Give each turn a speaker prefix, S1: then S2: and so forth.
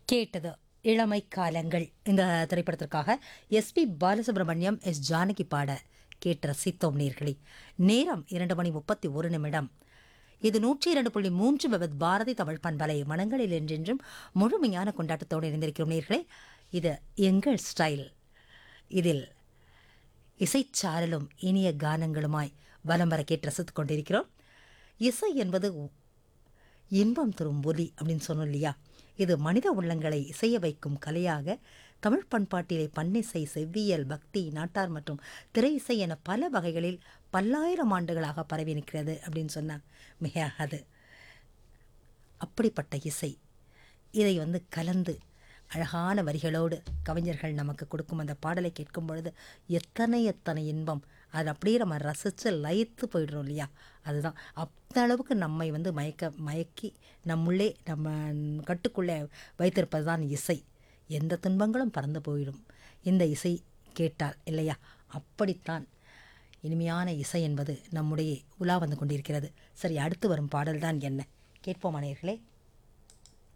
S1: கேட்டது இளமை காலங்கள் இந்த திரைப்படத்திற்காக எஸ்பி பாலசுப்ரமணியம் எஸ் ஜானகி பாட கேட்டு ரசித்தோம் நேர்களே நேரம் இரண்டு மணி முப்பத்தி ஒரு நிமிடம் இது நூற்றி இரண்டு புள்ளி மூன்று விபத் பாரதி தமிழ் பண்பலை மனங்களில் என்றென்றும் முழுமையான கொண்டாட்டத்தோடு இணைந்திருக்கிறோம் நேர்களே இது எங்கள் ஸ்டைல் இதில் இசைச்சாரலும் இனிய கானங்களுமாய் வலம் வர கேட்டு ரசித்துக் கொண்டிருக்கிறோம் இசை என்பது இன்பம் தரும் ஒலி அப்படின்னு சொன்னோம் இல்லையா இது மனித உள்ளங்களை இசைய வைக்கும் கலையாக தமிழ் பண்பாட்டிலே பண்ணிசை செவ்வியல் பக்தி நாட்டார் மற்றும் திரை இசை என பல வகைகளில் பல்லாயிரம் ஆண்டுகளாக பரவி நிற்கிறது அப்படின்னு சொன்னால் மிகையாகாது அப்படிப்பட்ட இசை இதை வந்து கலந்து அழகான வரிகளோடு கவிஞர்கள் நமக்கு கொடுக்கும் அந்த பாடலை கேட்கும் பொழுது எத்தனை எத்தனை இன்பம் அது அப்படியே நம்ம ரசித்து லயித்து போயிடுறோம் இல்லையா அதுதான் அந்த அளவுக்கு நம்மை வந்து மயக்க மயக்கி நம்முள்ளே நம்ம கட்டுக்குள்ளே வைத்திருப்பது தான் இசை எந்த துன்பங்களும் பறந்து போயிடும் இந்த இசை கேட்டால் இல்லையா அப்படித்தான் இனிமையான இசை என்பது நம்முடைய உலா வந்து கொண்டிருக்கிறது சரி அடுத்து வரும் பாடல் தான் என்ன கேட்போம் நேயர்களே